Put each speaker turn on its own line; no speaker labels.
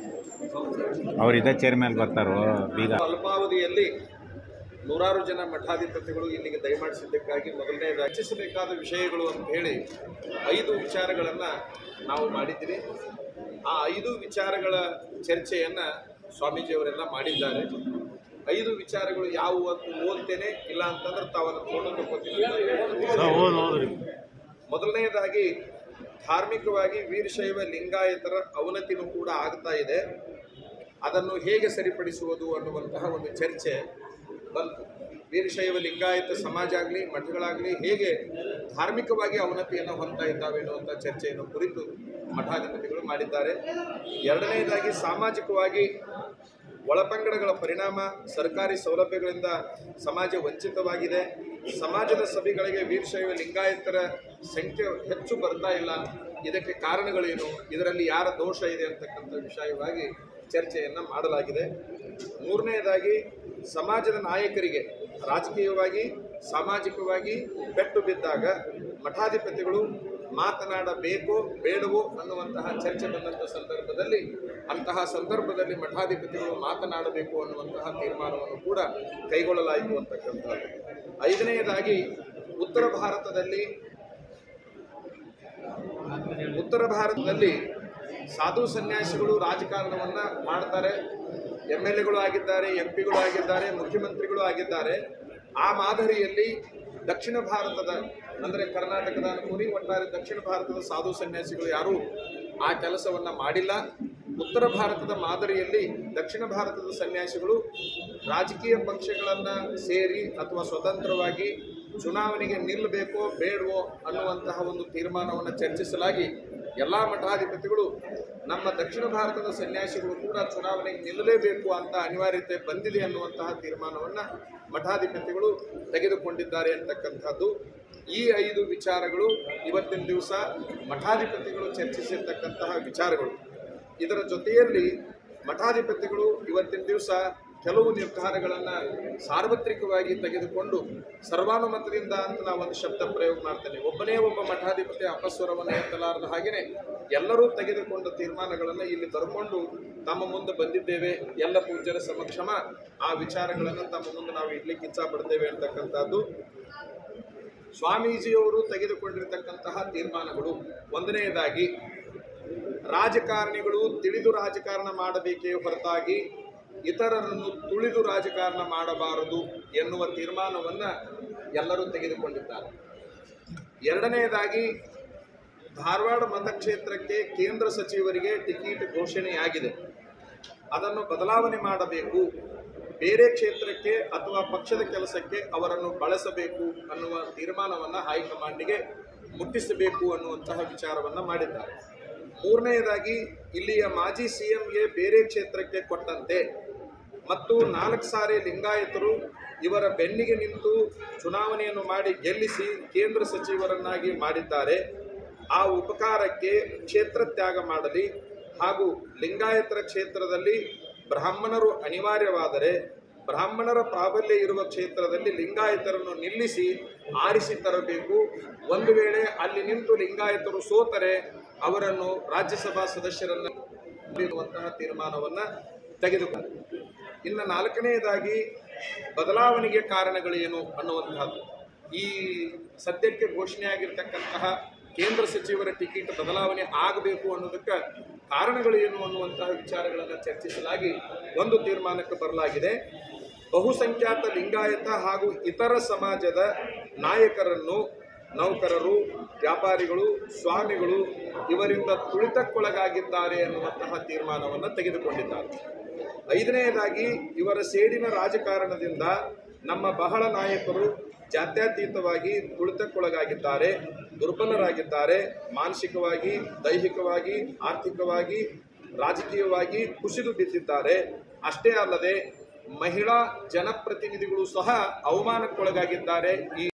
ಅವ್ರು ಇದೇ ಚೇರ್ ಮೇಲೆ ಬರ್ತಾರೋ ಬೀಗ
ಅಲ್ಪಾವಧಿಯಲ್ಲಿ ನೂರಾರು ಜನ ಮಠಾಧಿಪತಿಗಳು ಇಲ್ಲಿಗೆ ದಯಮಾಡಿಸಿದ್ದಕ್ಕಾಗಿ ಮೊದಲನೇ ರಚಿಸಬೇಕಾದ ವಿಷಯಗಳು ಅಂತ ಹೇಳಿ ಐದು ವಿಚಾರಗಳನ್ನು ನಾವು ಮಾಡಿದ್ದೀವಿ ಆ ಐದು ವಿಚಾರಗಳ ಚರ್ಚೆಯನ್ನು ಸ್ವಾಮೀಜಿಯವರೆಲ್ಲ ಮಾಡಿದ್ದಾರೆ ಐದು ವಿಚಾರಗಳು ಯಾವುವು ಅಂತ ಓದ್ತೇನೆ ಇಲ್ಲ ಅಂತಂದ್ರೆ ತಾವನ್ನು ಫೋಟೋ ತಗೋತೀನಿ ಮೊದಲನೆಯದಾಗಿ ಧಾರ್ಮಿಕವಾಗಿ ವೀರಶೈವ ಲಿಂಗಾಯತರ ಅವನತಿನೂ ಕೂಡ ಆಗ್ತಾ ಇದೆ ಅದನ್ನು ಹೇಗೆ ಸರಿಪಡಿಸುವುದು ಅನ್ನುವಂತಹ ಒಂದು ಚರ್ಚೆ ಬಂತು ವೀರಶೈವ ಲಿಂಗಾಯತ ಸಮಾಜ ಆಗಲಿ ಮಠಗಳಾಗಲಿ ಹೇಗೆ ಧಾರ್ಮಿಕವಾಗಿ ಅವನತಿಯನ್ನು ಹೊಂದ್ತಾ ಇದ್ದಾವೆ ಅನ್ನುವಂಥ ಚರ್ಚೆಯನ್ನು ಕುರಿತು ಮಠಾಧಿಪತಿಗಳು ಮಾಡಿದ್ದಾರೆ ಎರಡನೆಯದಾಗಿ ಸಾಮಾಜಿಕವಾಗಿ ಒಳಪಂಗಡಗಳ ಪರಿಣಾಮ ಸರ್ಕಾರಿ ಸೌಲಭ್ಯಗಳಿಂದ ಸಮಾಜ ವಂಚಿತವಾಗಿದೆ ಸಮಾಜದ ಸಭೆಗಳಿಗೆ ವೀರಶೈವ ಲಿಂಗಾಯತರ ಸಂಖ್ಯೆ ಹೆಚ್ಚು ಬರ್ತಾ ಇಲ್ಲ ಇದಕ್ಕೆ ಕಾರಣಗಳೇನು ಇದರಲ್ಲಿ ಯಾರ ದೋಷ ಇದೆ ಅಂತಕ್ಕಂಥ ವಿಷಯವಾಗಿ ಚರ್ಚೆಯನ್ನು ಮಾಡಲಾಗಿದೆ ಮೂರನೆಯದಾಗಿ ಸಮಾಜದ ನಾಯಕರಿಗೆ ರಾಜಕೀಯವಾಗಿ ಸಾಮಾಜಿಕವಾಗಿ ಪೆಟ್ಟು ಬಿದ್ದಾಗ ಮಠಾಧಿಪತಿಗಳು ಮಾತನಾಡಬೇಕೋ ಬೇಡವೋ ಅನ್ನುವಂತಹ ಚರ್ಚೆ ಬಂದಂಥ ಸಂದರ್ಭದಲ್ಲಿ ಅಂತಹ ಸಂದರ್ಭದಲ್ಲಿ ಮಠಾಧಿಪತಿಗಳು ಮಾತನಾಡಬೇಕು ಅನ್ನುವಂತಹ ತೀರ್ಮಾನವನ್ನು ಕೂಡ ಕೈಗೊಳ್ಳಲಾಯಿತು ಅಂತಕ್ಕಂಥದ್ದು ಐದನೆಯದಾಗಿ ಉತ್ತರ ಭಾರತದಲ್ಲಿ ಉತ್ತರ ಭಾರತದಲ್ಲಿ ಸಾಧು ಸನ್ಯಾಸಿಗಳು ರಾಜಕಾರಣವನ್ನ ಮಾಡ್ತಾರೆ ಎಮ್ ಎಲ್ ಎಗಳು ಆಗಿದ್ದಾರೆ ಎಂ ಪಿಗಳು ಆಗಿದ್ದಾರೆ ಮುಖ್ಯಮಂತ್ರಿಗಳು ಆಗಿದ್ದಾರೆ ಆ ಮಾದರಿಯಲ್ಲಿ ದಕ್ಷಿಣ ಭಾರತದ ಅಂದರೆ ಕರ್ನಾಟಕದ ಅನುಕೂಲಿ ಒಟ್ಟಾರೆ ದಕ್ಷಿಣ ಭಾರತದ ಸಾಧು ಸನ್ಯಾಸಿಗಳು ಯಾರೂ ಆ ಕೆಲಸವನ್ನ ಮಾಡಿಲ್ಲ ಉತ್ತರ ಭಾರತದ ಮಾದರಿಯಲ್ಲಿ ದಕ್ಷಿಣ ಭಾರತದ ಸನ್ಯಾಸಿಗಳು ರಾಜಕೀಯ ಪಕ್ಷಗಳನ್ನು ಸೇರಿ ಅಥವಾ ಸ್ವತಂತ್ರವಾಗಿ ಚುನಾವಣೆಗೆ ನಿಲ್ಲಬೇಕೋ ಬೇಡವೋ ಅನ್ನುವಂತಹ ಒಂದು ತೀರ್ಮಾನವನ್ನು ಚರ್ಚಿಸಲಾಗಿ ಎಲ್ಲ ಮಠಾಧಿಪತಿಗಳು ನಮ್ಮ ದಕ್ಷಿಣ ಭಾರತದ ಸನ್ಯಾಸಿಗಳು ಕೂಡ ಚುನಾವಣೆಗೆ ನಿಲ್ಲಲೇಬೇಕು ಅಂತ ಅನಿವಾರ್ಯತೆ ಬಂದಿದೆ ಅನ್ನುವಂತಹ ತೀರ್ಮಾನವನ್ನು ಮಠಾಧಿಪತಿಗಳು ತೆಗೆದುಕೊಂಡಿದ್ದಾರೆ ಅಂತಕ್ಕಂಥದ್ದು ಈ ಐದು ವಿಚಾರಗಳು ಇವತ್ತಿನ ದಿವಸ ಮಠಾಧಿಪತಿಗಳು ಚರ್ಚಿಸಿರ್ತಕ್ಕಂತಹ ವಿಚಾರಗಳು ಇದರ ಜೊತೆಯಲ್ಲಿ ಮಠಾಧಿಪತಿಗಳು ಇವತ್ತಿನ ದಿವಸ ಕೆಲವು ನಿರ್ಧಾರಗಳನ್ನು ಸಾರ್ವತ್ರಿಕವಾಗಿ ತೆಗೆದುಕೊಂಡು ಸರ್ವಾನುಮತದಿಂದ ಅಂತ ನಾವು ಒಂದು ಶಬ್ದ ಪ್ರಯೋಗ ಮಾಡ್ತೇನೆ ಒಬ್ಬನೇ ಒಬ್ಬ ಮಠಾಧಿಪತಿ ಅಪಸ್ವರವನ್ನು ಎತ್ತಲಾರದ ಹಾಗೆಯೇ ಎಲ್ಲರೂ ತೆಗೆದುಕೊಂಡ ತೀರ್ಮಾನಗಳನ್ನು ಇಲ್ಲಿ ಬರ್ಕೊಂಡು ತಮ್ಮ ಮುಂದೆ ಬಂದಿದ್ದೇವೆ ಎಲ್ಲ ಪೂಜ್ಯರ ಸಮಕ್ಷಮ ಆ ವಿಚಾರಗಳನ್ನು ತಮ್ಮ ಮುಂದೆ ನಾವು ಇಡ್ಲಿಕ್ಕೆ ಇಚ್ಛಾಪಡ್ತೇವೆ ಅಂತಕ್ಕಂಥದ್ದು ಸ್ವಾಮೀಜಿಯವರು ತೆಗೆದುಕೊಂಡಿರ್ತಕ್ಕಂತಹ ತೀರ್ಮಾನಗಳು ಒಂದನೆಯದಾಗಿ ರಾಜಕಾರಣಿಗಳು ತಿಳಿದು ರಾಜಕಾರಣ ಮಾಡಬೇಕೇ ಹೊರತಾಗಿ ಇತರರನ್ನು ತುಳಿದು ರಾಜಕಾರಣ ಮಾಡಬಾರದು ಎನ್ನುವ ತೀರ್ಮಾನವನ್ನು ಎಲ್ಲರೂ ತೆಗೆದುಕೊಂಡಿದ್ದಾರೆ ಎರಡನೆಯದಾಗಿ ಧಾರವಾಡ ಮತಕ್ಷೇತ್ರಕ್ಕೆ ಕೇಂದ್ರ ಸಚಿವರಿಗೆ ಟಿಕೆಟ್ ಘೋಷಣೆಯಾಗಿದೆ ಅದನ್ನು ಬದಲಾವಣೆ ಮಾಡಬೇಕು ಬೇರೆ ಕ್ಷೇತ್ರಕ್ಕೆ ಅಥವಾ ಪಕ್ಷದ ಕೆಲಸಕ್ಕೆ ಅವರನ್ನು ಬಳಸಬೇಕು ಅನ್ನುವ ತೀರ್ಮಾನವನ್ನು ಹೈಕಮಾಂಡಿಗೆ ಮುಟ್ಟಿಸಬೇಕು ಅನ್ನುವಂತಹ ವಿಚಾರವನ್ನು ಮಾಡಿದ್ದಾರೆ ಮೂರನೆಯದಾಗಿ ಇಲ್ಲಿಯ ಮಾಜಿ ಸಿ ಎಂಗೆ ಬೇರೆ ಕ್ಷೇತ್ರಕ್ಕೆ ಕೊಟ್ಟಂತೆ ಮತ್ತು ನಾಲ್ಕು ಸಾರಿ ಲಿಂಗಾಯತರು ಇವರ ಬೆನ್ನಿಗೆ ನಿಂತು ಚುನಾವಣೆಯನ್ನು ಮಾಡಿ ಗೆಲ್ಲಿಸಿ ಕೇಂದ್ರ ಸಚಿವರನ್ನಾಗಿ ಮಾಡಿದ್ದಾರೆ ಆ ಉಪಕಾರಕ್ಕೆ ಕ್ಷೇತ್ರ ತ್ಯಾಗ ಮಾಡಲಿ ಹಾಗೂ ಲಿಂಗಾಯತರ ಕ್ಷೇತ್ರದಲ್ಲಿ ಬ್ರಾಹ್ಮಣರು ಅನಿವಾರ್ಯವಾದರೆ ಬ್ರಾಹ್ಮಣರ ಪ್ರಾಬಲ್ಯ ಇರುವ ಕ್ಷೇತ್ರದಲ್ಲಿ ಲಿಂಗಾಯತರನ್ನು ನಿಲ್ಲಿಸಿ ಆರಿಸಿ ತರಬೇಕು ಒಂದು ವೇಳೆ ಅಲ್ಲಿ ನಿಂತು ಲಿಂಗಾಯತರು ಸೋತರೆ ಅವರನ್ನು ರಾಜ್ಯಸಭಾ ಸದಸ್ಯರನ್ನು ನೀಡುವಂತಹ ತೀರ್ಮಾನವನ್ನು ತೆಗೆದುಕೊಂಡು ಇನ್ನು ನಾಲ್ಕನೆಯದಾಗಿ ಬದಲಾವಣೆಗೆ ಕಾರಣಗಳೇನು ಅನ್ನುವಂತಹದ್ದು ಈ ಸದ್ಯಕ್ಕೆ ಘೋಷಣೆಯಾಗಿರ್ತಕ್ಕಂತಹ ಕೇಂದ್ರ ಸಚಿವರ ಟಿಕೆಟ್ ಬದಲಾವಣೆ ಆಗಬೇಕು ಅನ್ನೋದಕ್ಕೆ ಕಾರಣಗಳು ಏನು ಅನ್ನುವಂತಹ ವಿಚಾರಗಳನ್ನು ಚರ್ಚಿಸಲಾಗಿ ಒಂದು ತೀರ್ಮಾನಕ್ಕೆ ಬರಲಾಗಿದೆ ಬಹುಸಂಖ್ಯಾತ ಲಿಂಗಾಯತ ಹಾಗೂ ಇತರ ಸಮಾಜದ ನಾಯಕರನ್ನು ನೌಕರರು ವ್ಯಾಪಾರಿಗಳು ಸ್ವಾಮಿಗಳು ಇವರಿಂದ ತುಳಿತಕ್ಕೊಳಗಾಗಿದ್ದಾರೆ ಅನ್ನುವಂತಹ ತೀರ್ಮಾನವನ್ನು ತೆಗೆದುಕೊಂಡಿದ್ದಾರೆ ಐದನೆಯದಾಗಿ ಇವರ ಸೇಡಿನ ರಾಜಕಾರಣದಿಂದ ನಮ್ಮ ಬಹಳ ನಾಯಕರು ಜಾತ್ಯತೀತವಾಗಿ ತುಳಿತಕ್ಕೊಳಗಾಗಿದ್ದಾರೆ ದುರ್ಬಲರಾಗಿದ್ದಾರೆ ಮಾನಸಿಕವಾಗಿ ದೈಹಿಕವಾಗಿ ಆರ್ಥಿಕವಾಗಿ ರಾಜಕೀಯವಾಗಿ ಕುಸಿದು ಬಿದ್ದಿದ್ದಾರೆ ಅಷ್ಟೇ ಅಲ್ಲದೆ ಮಹಿಳಾ ಜನಪ್ರತಿನಿಧಿಗಳು ಸಹ ಅವಮಾನಕ್ಕೊಳಗಾಗಿದ್ದಾರೆ ಈ